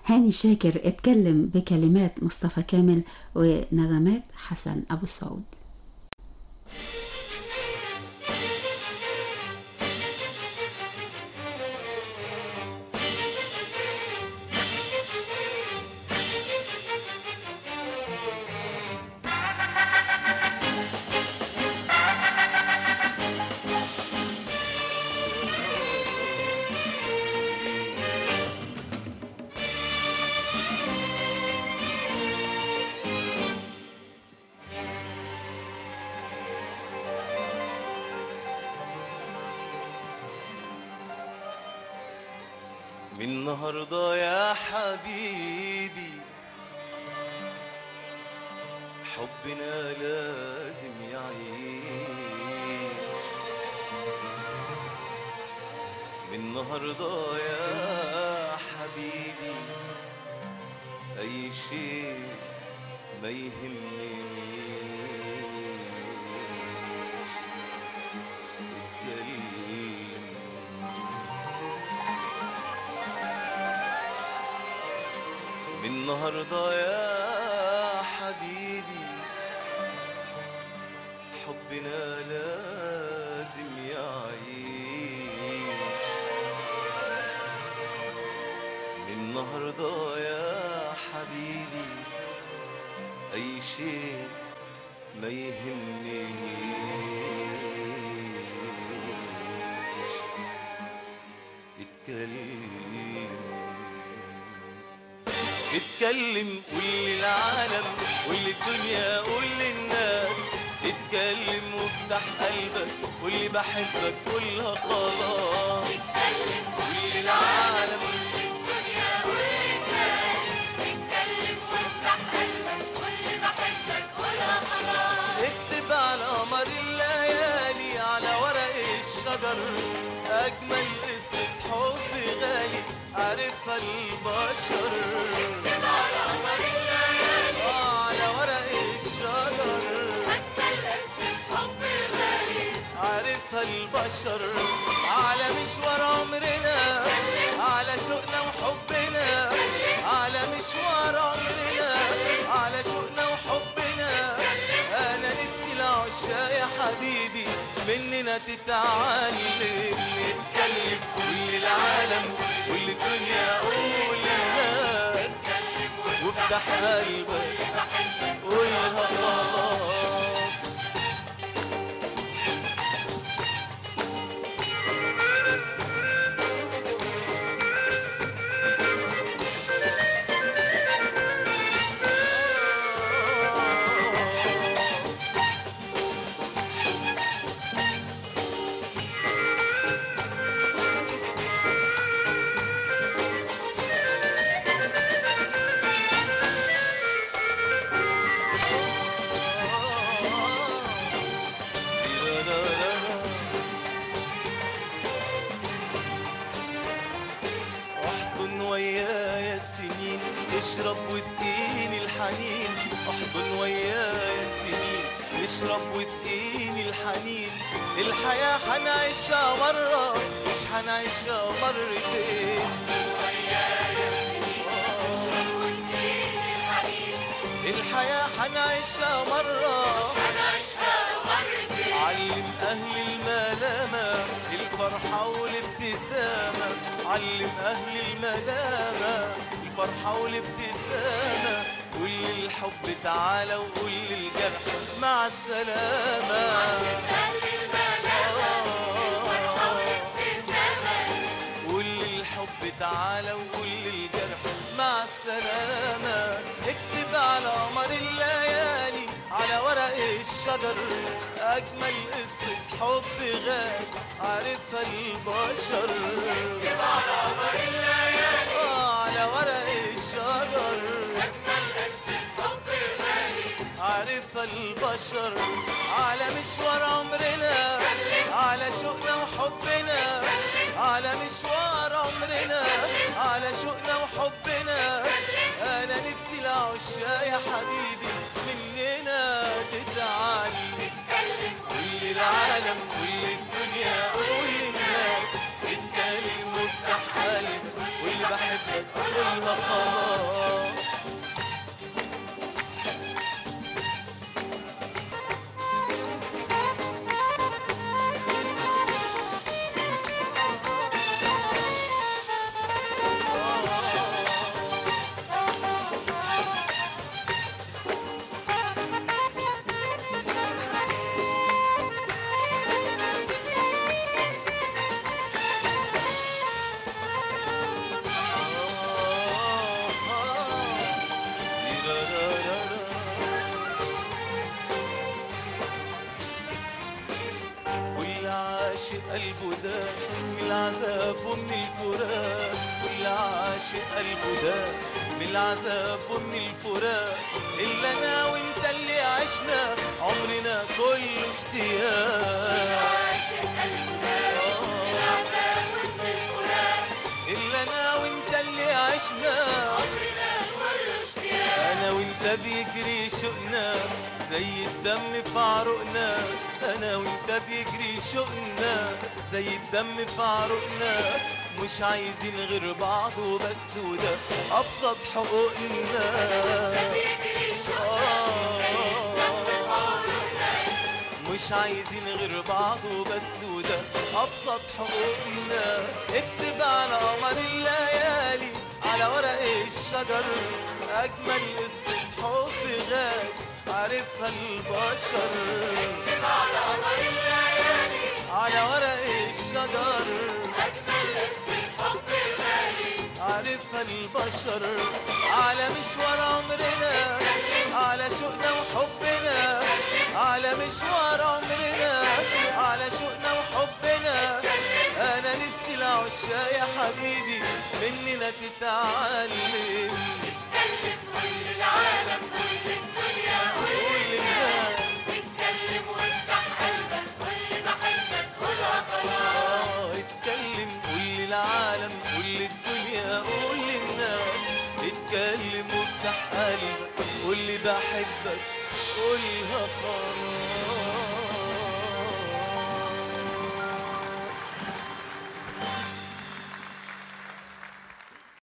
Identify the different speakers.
Speaker 1: هاني شاكر اتكلم بكلمات مصطفى كامل ونغمات حسن أبو سعود
Speaker 2: من النهارده يا حبيبي حبنا لازم يعيش من النهارده يا حبيبي اي شيء ما يهمنيش اتكلم من النهارده يا حبيبي حبنا لازم يعيش من النهارده يا حبيبي اي شيء ما يهمنيش اتكلم اتكلم قول للعالم قول للدنيا قول للناس اتكلم وافتح قلبك قول لي بحبك قولها خلاص قول للعالم اكتب على قمر الليالي على ورق الشجر اجمل قصه حب غالي عارفها البشر آه، على ورق الشجر عارفها البشر على مشوار عمرنا على شوقنا وحبنا على مشوار عمرنا على شوقنا وحبنا انا نفسي العشاق يا حبيبي مننا تتعلم نتكلم كل العالم كل الدنيا قول للناس وافتح قلبك قولها خلاص احضن ويايا السنين اشرب واسقيني الحنين احضن ويايا السنين اشرب واسقيني الحنين الحياة حنعيشها مرة مش حنعيشها مرتين الحياة حنعيشها مرة علم أهل الملامة الفرحة والابتسامة علم أهل الملامة الفرحة والابتسامة قول للحب تعالى وقول للجرح مع السلامة قول للحب تعالى وقول للجرح مع السلامة اكتب على قمر الليالي على ورق الشجر أجمل قصة حب غالي عارفها البشر اكتب على قمر الليالي على ورق الشجر أجمل قصة حب غالي عارفها البشر على مشوار عمرنا على شوقنا وحبنا على مشوار عمرنا على شوقنا وحبنا انا نفسي العشاق يا حبيبي مننا تتعلم كل العالم كل الدنيا قول للناس اتكلم وافتح قلب واللي بحبك قولها خلاص قلبه ده من العذاب ومن الفراق كل عاشق قلبه ده من العذاب ومن الفراق إلا أنا وأنت اللي عشنا عمرنا كله اشتياق إلا أنا وأنت اللي عشنا أنا وأنت بيجري شوقنا زي الدم في عروقنا أنا وأنت بيجري شوقنا زي الدم في عروقنا مش عايزين غير بعض وبس وده أبسط حقوقنا آه مش عايزين غير بعض وبس وده أبسط حقوقنا اكتب على قمر الليالي على ورق الشجر أجمل قصة حب غالي عارفها البشر على ورق الشجر عارفها البشر على مشوار عمرنا على شوقنا وحبنا على مشوار عمرنا على شوقنا وحبنا انا نفسي العشاق يا حبيبي مننا تتعلم قول للناس آه، اتكلم قول للعالم قول للدنيا قول للناس اتكلم وافتح قلبك قول لي بحبك قولها خلاص